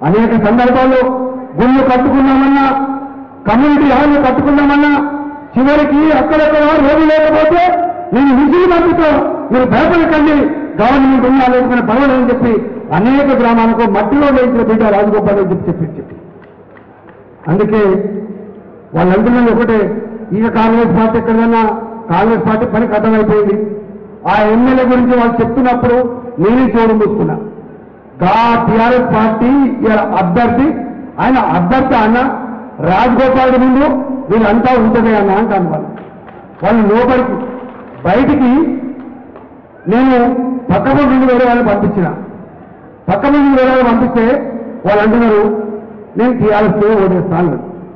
అనేక సందర్భాల్లో గుళ్ళు కట్టుకున్నామన్నా కమ్యూనిటీ హాల్ కట్టుకున్నామన్నా చివరికి అక్కడక్కడ రోడ్డు లేకపోతే నేను విజయ పంపితో మీరు భయపడకండి గవర్నమెంట్ ఉన్నా లేకపోతే పర్వాలేదని చెప్పి అనేక గ్రామాలకు మట్టిలో వేయించిన బిడ్డ రాజగోపాల్ అని చెప్పి చెప్పి చెప్పి అందుకే వాళ్ళు అంటున్నది ఒకటే ఇక కాంగ్రెస్ పార్టీ ఎక్కడైనా కాంగ్రెస్ పార్టీ పని కథమైపోయింది ఆ ఎమ్మెల్యే గురించి వాళ్ళు చెప్తున్నప్పుడు నేనే చోటు మూసుకున్నా గా టిఆర్ఎస్ పార్టీ ఇలా అభ్యర్థి ఆయన అభ్యర్థి అన్న రాజగోపాల్ ముందు వీళ్ళంతా ఉంటదే అన్న అంటాను వాళ్ళు వాళ్ళు లోపలికి బయటికి నేను పక్క నుండి వేరే వాళ్ళని పంపించిన పక్క నుండి వేరే వాళ్ళు పంపిస్తే వాళ్ళు అంటున్నారు నేను టీఆర్ఎస్ ఓటేస్తాను అన్నారు.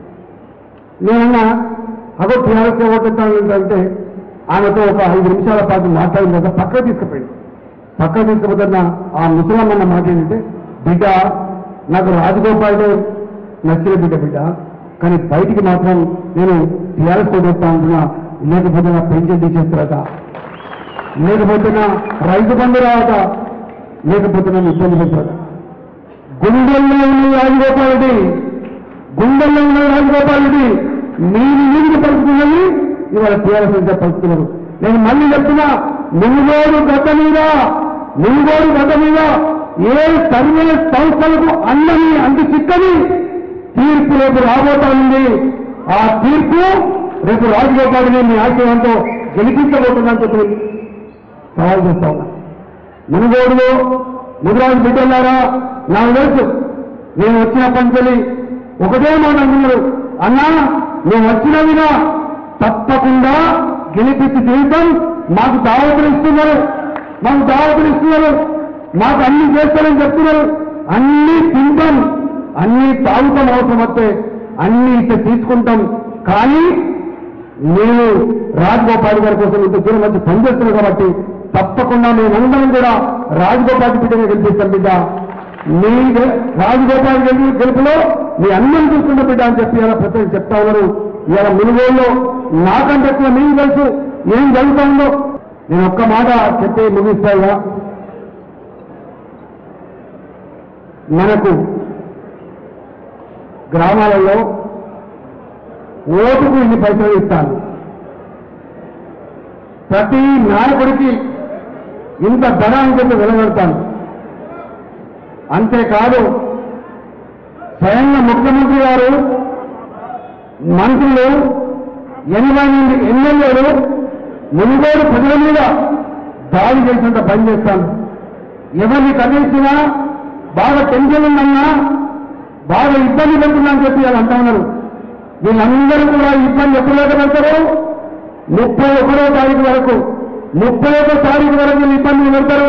నేనన్నా అదో టీఆర్ఎస్ ఓటేస్తాను అంటే ఆమెతో ఒక ఐదు నిమిషాల పాటు మాట్లాడిన తర్వాత పక్క తీసుకుపోయింది పక్క తీసుకుపోతున్న ఆ ముసలమ్మన్న మాట ఏంటంటే బిడ్డ నాకు రాజగోపాల్ నచ్చిన బిడ్డ బిడ్డ కానీ బయటికి మాత్రం నేను టీఆర్ఎస్ ఓటేస్తా అంటున్నా లేకపోతే నా పెన్షన్ తీసేస్తారట లేకపోతే నా రైతు బంధు రావట లేకపోతే నన్ను ఇబ్బంది పెడతారట గుండెల్లో ఉన్న రాజగోపాల్ రెడ్డి గుండెల్లో ఉన్న రాజగోపాల్ రెడ్డి మీరు నీరు పలుకుతున్నది ఇవాళ టీఆర్ఎస్ అంటే పలుకుతున్నారు నేను మళ్ళీ చెప్తున్నా మునుగోడు గత మీద మునుగోడు గత మీద ఏ సర్వే సంస్థలకు అన్నని అంటి చిక్కని తీర్పు రేపు రాబోతా ఉంది ఆ తీర్పు రేపు రాజగోపాల్ రెడ్డి మీ ఆశయంతో గెలిపించబోతుందని చెప్పి సవాల్ చేస్తా ఉన్నా మునుగోడులో ముదిరాజు బిడ్డలారా నాకు తెలుసు నేను వచ్చినప్పటి నుంచి ఒకటే మాట అంటున్నారు అన్నా నేను వచ్చినవిగా తప్పకుండా గెలిపించి తీయటం మాకు దావతులు ఇస్తున్నారు మాకు దావతులు ఇస్తున్నారు మాకు అన్ని చేస్తారని చెప్తున్నారు అన్ని తింటాం అన్ని తాగుతాం అవసరం వస్తే అన్ని ఇట్లా తీసుకుంటాం కానీ నేను రాజగోపాల్ గారి కోసం ఇంత దూరం వచ్చి పనిచేస్తున్నాను కాబట్టి తప్పకుండా మేమందరం కూడా రాజగోపాల్ బిడ్డని గెలిపిస్తాం బిడ్డ మీ గె- రాజగోపాల్ గెలి గెలుపులో మీ అన్నం చూస్తున్న బిడ్డ అని చెప్పి ఇలా ప్రతి చెప్తా ఉన్నారు ఇలా మునుగోల్లో నాకంటే ఎక్కువ మీకు తెలుసు ఏం జరుగుతా ఉందో నేను ఒక్క మాట చెప్పి ముగిస్తాయిగా మనకు గ్రామాలలో ఓటుకు ఇన్ని పైసలు ఇస్తాను ప్రతి నాయకుడికి ఇంత ధర అని చెప్పి వెలగడతాను అంతేకాదు స్వయంగా ముఖ్యమంత్రి గారు మంత్రులు ఎనభై మంది ఎమ్మెల్యేలు మునుగోడు ప్రజల మీద దాడి చేసినంత పని చేస్తాను ఎవరిని కదిలించినా బాగా టెన్షన్ ఉందన్నా బాగా ఇబ్బంది పెడుతున్నా అని చెప్పి వాళ్ళు అంటా ఉన్నారు వీళ్ళందరూ కూడా ఇబ్బంది ఎప్పుడు పెడతారు ముప్పై ఒకటో తారీఖు వరకు ముప్పై ఒకటో తారీఖు వరకు వీళ్ళు ఇబ్బందులు పెడతారు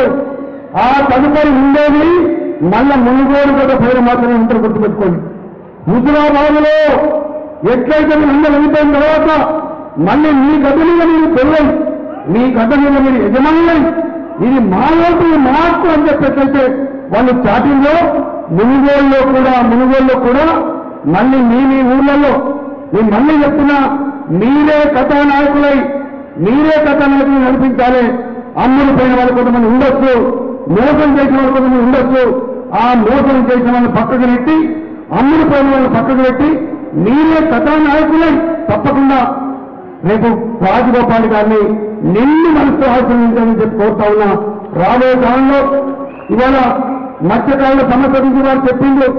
ఆ తదుపరి ఉండేది మళ్ళా మునుగోడు కూడా పేరు మాత్రమే ఉంటారు గుర్తుపెట్టుకోండి హుజురాబాదులో ఎట్లయితే మీరు అందరూ వెళ్ళిపోయిన తర్వాత మళ్ళీ మీ గడ్డ మీద మీరు పెళ్ళై మీ గడ్డ మీద మీరు యజమానులై ఇది మా ఓటు మా హక్కు అని చెప్పేట్లయితే వాళ్ళు చాటింగ్లో మునుగోలులో కూడా మునుగోలులో కూడా మళ్ళీ మీ మీ ఊళ్ళల్లో నేను మళ్ళీ చెప్తున్నా మీరే కథానాయకులై మీరే కథానాయకులు నడిపించాలి అమ్ముడు పోయిన వాళ్ళు కొంతమంది ఉండొచ్చు మోసం చేసిన వాళ్ళు కొంతమంది ఉండొచ్చు ఆ మోసం చేసిన వాళ్ళని పక్కకు నెట్టి అమ్ముడు పోయిన వాళ్ళని పక్కకు పెట్టి మీరే కథానాయకులై తప్పకుండా రేపు రాజగోపాల్ గారిని నిన్ను మనసు ఆశ్రయించాలని చెప్పి కోరుతా ఉన్నా రాబోయే కాలంలో ఇవాళ మత్స్యకారుల సమస్య గురించి వారు చెప్పిండు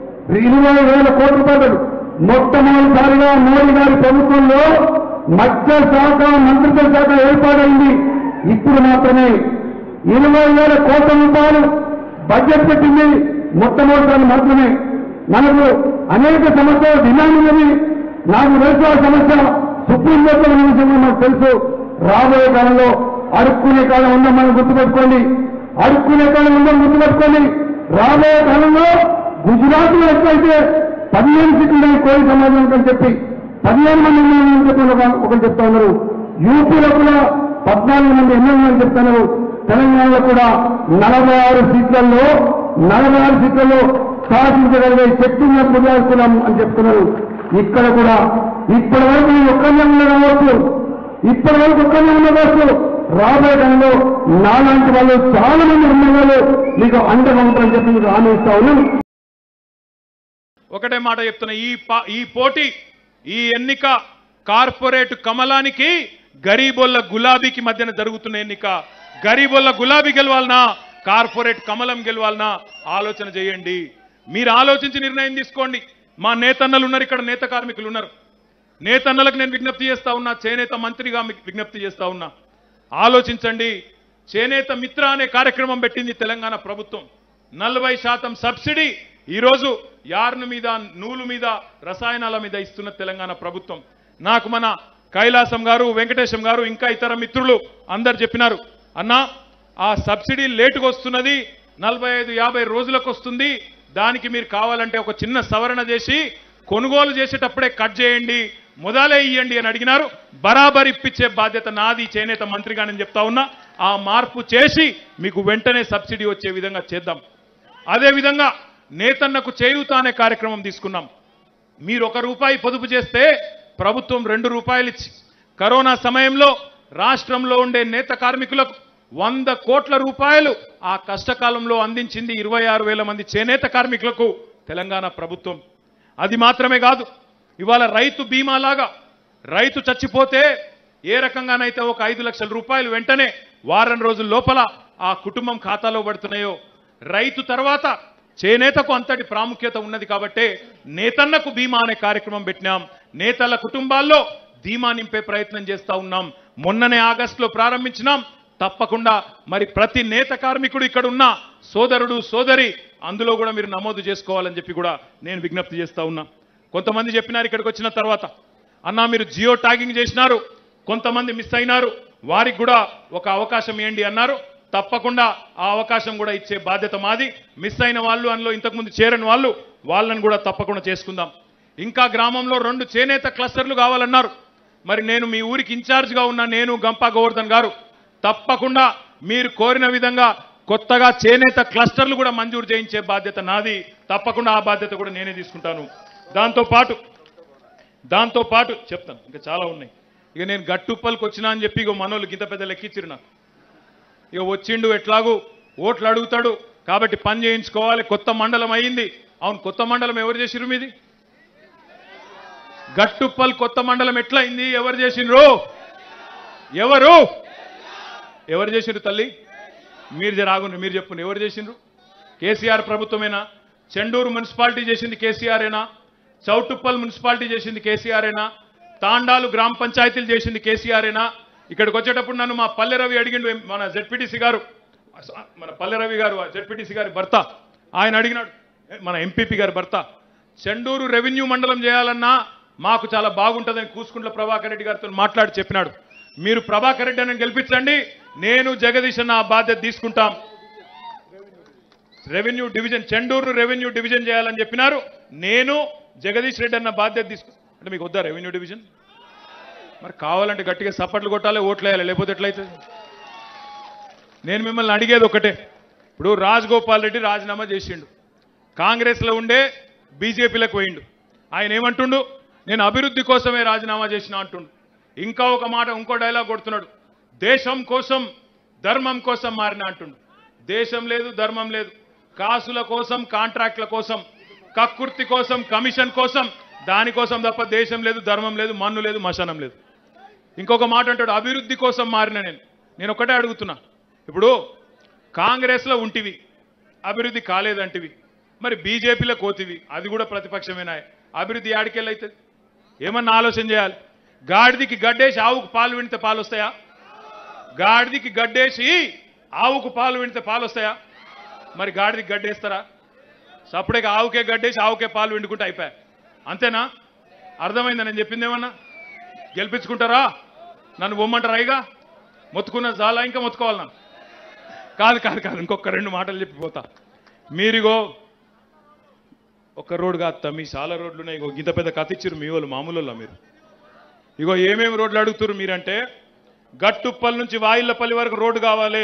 ఇరవై వేల కోట్ల రూపాయలు మొట్టమొదటిసారిగా మోడీ గారి ప్రభుత్వంలో మత్స్య శాఖ మంత్రిత్వ శాఖ ఏర్పాటైంది ఇప్పుడు మాత్రమే ఇరవై వేల కోట్ల రూపాయలు బడ్జెట్ పెట్టింది మొట్టమొదటిసారి మాత్రమే మనకు అనేక సమస్యలు డిమాండ్ ఉన్నది నాకు తెలుసు ఆ సమస్య సుప్రీంకోర్టులో ఉన్న విషయం మనకు తెలుసు రాబోయే కాలంలో అడుక్కునే కాలం ఉందని మనం గుర్తుపెట్టుకోండి అడుక్కునే కాలం ఉందని గుర్తుపెట్టుకోండి రాబోయే కాలంలో గుజరాత్ లో ఎట్లయితే పదిహేను సీట్లు ఉన్నాయి కోరి సమాజానికి అని చెప్పి పదిహేను మంది ఉన్నారని చెప్పి ఒక- ఒకరు చెప్తా ఉన్నారు యూపీలో కూడా పద్నాలుగు మంది ఎమ్మెల్యేలు అని చెప్తున్నారు తెలంగాణలో కూడా నలభై ఆరు సీట్లలో నలభై ఆరు సీట్లలో శాసించగలిగే శక్తి ఉన్నప్పుడు కులం అని చెప్తున్నారు ఇక్కడ కూడా ఇప్పటి వరకు ఈ ఒక్కనే ఉండవచ్చు ఇప్పటి వరకు ఒక్కనే ఉండవచ్చు రాబోయే కాలంలో నాలాంటి వాళ్ళు చాలా మంది ఉన్న వాళ్ళు మీకు అండగా ఉంటారని చెప్పి మీకు హామీ ఇస్తా ఉన్నాం ఒకటే మాట చెప్తున్నా ఈ పా- ఈ పోటీ ఈ ఎన్నిక కార్పొరేట్ కమలానికి గరీబోళ్ళ గులాబీకి మధ్యన జరుగుతున్న ఎన్నిక గరీబోళ్ళ గులాబీ గెలవాలనా కార్పొరేట్ కమలం గెలవాలనా ఆలోచన చేయండి మీరు ఆలోచించి నిర్ణయం తీసుకోండి మా నేతన్నలు ఉన్నారు ఇక్కడ నేత కార్మికులు ఉన్నారు నేతన్నలకు నేను విజ్ఞప్తి చేస్తా ఉన్నా చేనేత మంత్రిగా మీకు విజ్ఞప్తి చేస్తా ఉన్నా ఆలోచించండి చేనేత మిత్ర అనే కార్యక్రమం పెట్టింది తెలంగాణ ప్రభుత్వం నలభై శాతం సబ్సిడీ ఈరోజు యార్ను మీద నూలు మీద రసాయనాల మీద ఇస్తున్న తెలంగాణ ప్రభుత్వం నాకు మన కైలాసం గారు వెంకటేశం గారు ఇంకా ఇతర మిత్రులు అందరు చెప్పినారు అన్నా ఆ సబ్సిడీ లేటుగా వస్తున్నది నలభై ఐదు యాభై రోజులకు వస్తుంది దానికి మీరు కావాలంటే ఒక చిన్న సవరణ చేసి కొనుగోలు చేసేటప్పుడే కట్ చేయండి మొదలే ఇయ్యండి అని అడిగినారు బరాబర్ ఇప్పించే బాధ్యత నాది చేనేత మంత్రిగా నేను చెప్తా ఉన్నా ఆ మార్పు చేసి మీకు వెంటనే సబ్సిడీ వచ్చే విధంగా చేద్దాం అదే విధంగా నేతన్నకు చేయూత అనే కార్యక్రమం తీసుకున్నాం మీరు ఒక రూపాయి పొదుపు చేస్తే ప్రభుత్వం రెండు రూపాయలు ఇచ్చి కరోనా సమయంలో రాష్ట్రంలో ఉండే నేత కార్మికులకు వంద కోట్ల రూపాయలు ఆ కష్టకాలంలో అందించింది ఇరవై ఆరు వేల మంది చేనేత కార్మికులకు తెలంగాణ ప్రభుత్వం అది మాత్రమే కాదు ఇవాళ రైతు బీమా లాగా రైతు చచ్చిపోతే ఏ రకంగానైతే ఒక ఐదు లక్షల రూపాయలు వెంటనే వారం రోజుల లోపల ఆ కుటుంబం ఖాతాలో పడుతున్నాయో రైతు తర్వాత చేనేతకు అంతటి ప్రాముఖ్యత ఉన్నది కాబట్టే నేతన్నకు బీమా అనే కార్యక్రమం పెట్టినాం నేతల కుటుంబాల్లో ధీమా నింపే ప్రయత్నం చేస్తా ఉన్నాం మొన్ననే ఆగస్టులో ప్రారంభించినాం తప్పకుండా మరి ప్రతి నేత కార్మికుడు ఇక్కడ ఉన్న సోదరుడు సోదరి అందులో కూడా మీరు నమోదు చేసుకోవాలని చెప్పి కూడా నేను విజ్ఞప్తి చేస్తా ఉన్నా కొంతమంది చెప్పినారు ఇక్కడికి వచ్చిన తర్వాత అన్నా మీరు జియో ట్యాగింగ్ చేసినారు కొంతమంది మిస్ అయినారు వారికి కూడా ఒక అవకాశం ఇవ్వండి అన్నారు తప్పకుండా ఆ అవకాశం కూడా ఇచ్చే బాధ్యత మాది మిస్ అయిన వాళ్ళు అందులో ఇంతకుముందు చేరని వాళ్ళు వాళ్ళని కూడా తప్పకుండా చేసుకుందాం ఇంకా గ్రామంలో రెండు చేనేత క్లస్టర్లు కావాలన్నారు మరి నేను మీ ఊరికి ఇన్ఛార్జ్గా ఉన్న నేను గంపా గోవర్ధన్ గారు తప్పకుండా మీరు కోరిన విధంగా కొత్తగా చేనేత క్లస్టర్లు కూడా మంజూరు చేయించే బాధ్యత నాది తప్పకుండా ఆ బాధ్యత కూడా నేనే తీసుకుంటాను దాంతో పాటు దాంతో పాటు చెప్తాను ఇంకా చాలా ఉన్నాయి ఇక నేను గట్టుప్పల్కి వచ్చినా అని చెప్పి ఇక మనోళ్ళు గింత పెద్ద లెక్కిచ్చిరు నాకు ఇక వచ్చిండు ఎట్లాగూ ఓట్లు అడుగుతాడు కాబట్టి పని చేయించుకోవాలి కొత్త మండలం అయింది అవును కొత్త మండలం ఎవరు చేసిరు మీది గట్టుప్పల్ కొత్త మండలం ఎట్లా అయింది ఎవరు చేసిండ్రు ఎవరు ఎవరు చేసిండ్రు తల్లి మీరు జరాగుండ్రు మీరు చెప్పండి ఎవరు చేసిండ్రు కేసీఆర్ ప్రభుత్వమేనా చెండూరు మున్సిపాలిటీ చేసింది కేసీఆరేనా చౌటుప్పల్ మున్సిపాలిటీ చేసింది కేసీఆరేనా తాండాలు గ్రామ పంచాయతీలు చేసింది కేసీఆరేనా ఇక్కడికి వచ్చేటప్పుడు నన్ను మా పల్లె రవి అడిగిండు మన జెడ్పీటీసీ గారు మన పల్లె రవి గారు జెడ్పీటీసీ గారి భర్త ఆయన అడిగినాడు ఏ, మన ఎంపీపీ గారి భర్త చెండూరు రెవెన్యూ మండలం చేయాలన్నా మాకు చాలా బాగుంటుందని కూసుకుంట్ల ప్రభాకర్ రెడ్డి గారితో మాట్లాడి చెప్పినాడు మీరు ప్రభాకర్ రెడ్డి అని గెలిపించండి నేను జగదీష్ అన్న ఆ బాధ్యత తీసుకుంటాం revenue division Chenduru revenue division చేయాలని చెప్పినారు నేను జగదీష్ రెడ్డి అన్న బాధ్యత తీసుకు అంటే మీకు వద్దా రెవెన్యూ డివిజన్ మరి కావాలంటే గట్టిగా సప్పట్లు కొట్టాలి ఓట్లు వేయాలి లేకపోతే ఎట్లయితుంది నేను మిమ్మల్ని అడిగేది ఒకటే ఇప్పుడు రాజగోపాల్ రెడ్డి రాజీనామా చేసిండు కాంగ్రెస్లో ఉండే బీజేపీలకు పోయిండు ఆయన ఏమంటుండు నేను అభివృద్ధి కోసమే రాజీనామా చేసిన అంటుండు ఇంకా ఒక మాట ఇంకో డైలాగ్ కొడుతున్నాడు దేశం కోసం ధర్మం కోసం మారిన అంటుండు దేశం లేదు ధర్మం లేదు కాసుల కోసం కాంట్రాక్ట్ల కోసం కక్కుర్తి కోసం కమిషన్ కోసం దానికోసం తప్ప దేశం లేదు ధర్మం లేదు మన్ను లేదు మశానం లేదు ఇంకొక మాట అంటాడు అభివృద్ధి కోసం మారిన నేను నేను ఒకటే అడుగుతున్నా ఇప్పుడు కాంగ్రెస్లో ఉంటివి అభివృద్ధి కాలేదంటివి మరి బీజేపీలో కోతివి అది కూడా ప్రతిపక్షమేనా అభివృద్ధి యాడికెళ్ళైతుంది ఏమన్నా ఆలోచన చేయాలి గాడిదికి గడ్డేసి ఆవుకు పాలు వింటే పాలు వస్తాయా గాడిదికి గడ్డేసి ఆవుకు పాలు వింటే పాలు వస్తాయా మరి గాడిదికి గడ్డేస్తారా సప్పుడే ఆవుకే గడ్డేసి ఆవుకే పాలు విండుకుంటే అయిపోయా అంతేనా అర్థమైందా నేను చెప్పింది ఏమన్నా గెలిపించుకుంటారా నన్ను బొమ్మంటారా ఇక మొత్తుకున్న చాలా ఇంకా మొత్తుకోవాలి నన్ను కాదు కాదు కాదు ఇంకొక రెండు మాటలు చెప్పిపోతా మీరిగో ఒక రోడ్ కాదు మీ చాలా రోడ్లు ఉన్నాయి ఇగో ఇంత పెద్ద కథ ఇచ్చారు మీ వాళ్ళు మామూలు వాళ్ళా మీరు ఇగో ఏమేమి రోడ్లు అడుగుతారు మీరంటే గట్టుప్పల్ నుంచి వాయిల్లపల్లి వరకు రోడ్డు కావాలి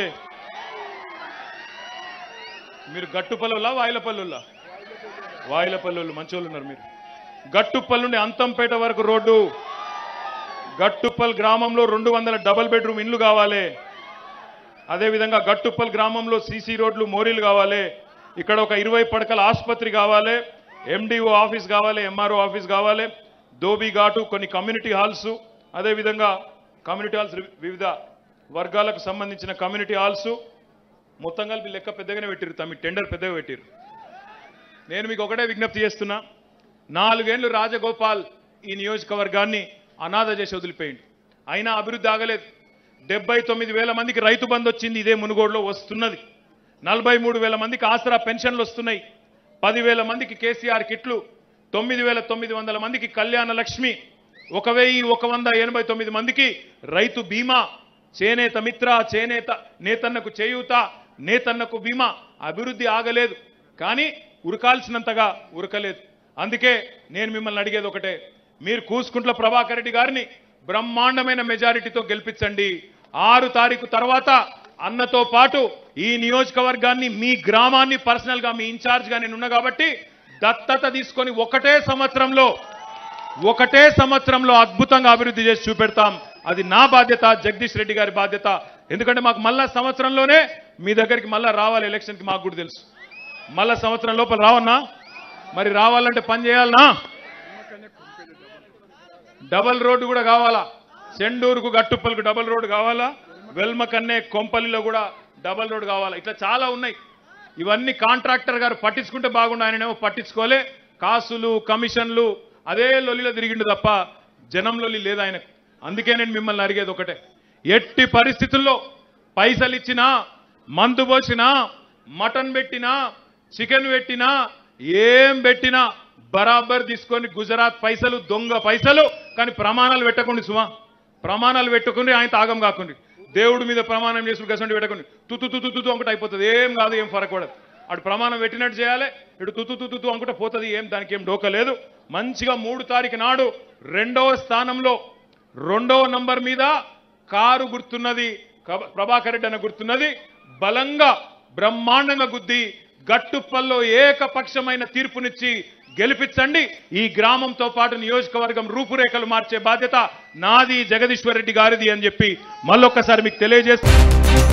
మీరు గట్టుపల్లిలా వాయిలపల్లిలా వాయిలపల్లి మంచోళ్ళు ఉన్నారు మీరు గట్టుప్పల్ నుండి అంతంపేట వరకు రోడ్డు గట్టుప్పల్ గ్రామంలో రెండు వందల డబల్ బెడ్రూమ్ ఇండ్లు కావాలి అదేవిధంగా గట్టుప్పల్ గ్రామంలో సీసీ రోడ్లు మోరీలు కావాలి ఇక్కడ ఒక ఇరవై పడకల ఆసుపత్రి కావాలి ఎండిఓ ఆఫీస్ కావాలి ఎంఆర్ఓ ఆఫీస్ కావాలి దోబీ ఘాటు కొన్ని కమ్యూనిటీ హాల్స్ అదేవిధంగా కమ్యూనిటీ హాల్స్ వివిధ వర్గాలకు సంబంధించిన కమ్యూనిటీ హాల్స్ మొత్తం కలిపి లెక్క పెద్దగానే పెట్టిరు తమ టెండర్ పెద్దగా పెట్టిరు నేను మీకు ఒకటే విజ్ఞప్తి చేస్తున్నా నాలుగేళ్లు రాజగోపాల్ ఈ నియోజకవర్గాన్ని అనాథ చేసి వదిలిపోయింది అయినా అభివృద్ధి ఆగలేదు డెబ్బై తొమ్మిది వేల మందికి రైతు బంధు వచ్చింది ఇదే మునుగోడులో వస్తున్నది నలభై మూడు వేల మందికి ఆసరా పెన్షన్లు వస్తున్నాయి పదివేల మందికి కేసీఆర్ కిట్లు తొమ్మిది వేల తొమ్మిది వందల మందికి కళ్యాణ లక్ష్మి ఒక వెయ్యి ఒక వంద ఎనభై తొమ్మిది మందికి రైతు బీమా చేనేత మిత్ర చేనేత నేతన్నకు చేయూత నేతన్నకు బీమా అభివృద్ధి ఆగలేదు కానీ ఉరకాల్సినంతగా ఉరకలేదు అందుకే నేను మిమ్మల్ని అడిగేది ఒకటే మీరు కూసుకుంట్ల ప్రభాకర్ రెడ్డి గారిని బ్రహ్మాండమైన మెజారిటీతో గెలిపించండి ఆరు తారీఖు తర్వాత అన్నతో పాటు ఈ నియోజకవర్గాన్ని మీ గ్రామాన్ని పర్సనల్ గా మీ ఇన్ఛార్జ్ గా నేనున్నా కాబట్టి దత్తత తీసుకొని ఒకటే సంవత్సరంలో ఒకటే సంవత్సరంలో అద్భుతంగా అభివృద్ధి చేసి చూపెడతాం అది నా బాధ్యత జగదీష్ రెడ్డి గారి బాధ్యత ఎందుకంటే మాకు మళ్ళా సంవత్సరంలోనే మీ దగ్గరికి మళ్ళా రావాలి ఎలక్షన్కి మాకు కూడా తెలుసు మళ్ళా సంవత్సరం లోపల రావన్నా మరి రావాలంటే పని చేయాలనా డబల్ రోడ్డు కూడా కావాలా చెండూరుకు గట్టుప్పలకు డబల్ రోడ్డు కావాలా వెల్మ కన్నే కొంపల్లిలో కూడా డబల్ రోడ్డు కావాలా ఇట్లా చాలా ఉన్నాయి ఇవన్నీ కాంట్రాక్టర్ గారు పట్టించుకుంటే బాగుండు ఆయననేమో పట్టించుకోలే కాసులు కమిషన్లు అదే లొల్లిలో తిరిగిండు తప్ప జనం లొల్లి లేదు ఆయనకు అందుకే నేను మిమ్మల్ని అడిగేది ఒకటే ఎట్టి పరిస్థితుల్లో పైసలు ఇచ్చినా మందు పోసినా మటన్ పెట్టినా చికెన్ పెట్టినా ఏం పెట్టినా బరాబర్ తీసుకొని గుజరాత్ పైసలు దొంగ పైసలు కానీ ప్రమాణాలు పెట్టకండి సుమా ప్రమాణాలు పెట్టుకుని ఆయన తాగం కాకుండా దేవుడి మీద ప్రమాణం చేసుకుని గసండి పెట్టకండి తుతు తుతు తుతు అనుకుంటే అయిపోతుంది ఏం కాదు ఏం ఫరక్ పడదు అటు ప్రమాణం పెట్టినట్టు చేయాలి ఇటు తుతు తుతు తుతు అనుకుంటే పోతుంది ఏం దానికి ఏం డోక లేదు మంచిగా మూడు తారీఖు నాడు రెండవ స్థానంలో రెండవ నంబర్ మీద కారు గుర్తున్నది కబ- ప్రభాకర్ రెడ్డి అన్న గుర్తున్నది బలంగా బ్రహ్మాండంగా గుద్ది గట్టుప్పల్లో ఏకపక్షమైన తీర్పునిచ్చి గెలిపించండి ఈ గ్రామంతో పాటు నియోజకవర్గం రూపురేఖలు మార్చే బాధ్యత నాది జగదీశ్వర్ రెడ్డి గారిది అని చెప్పి మళ్ళొక్కసారి మీకు తెలియజేస్తాను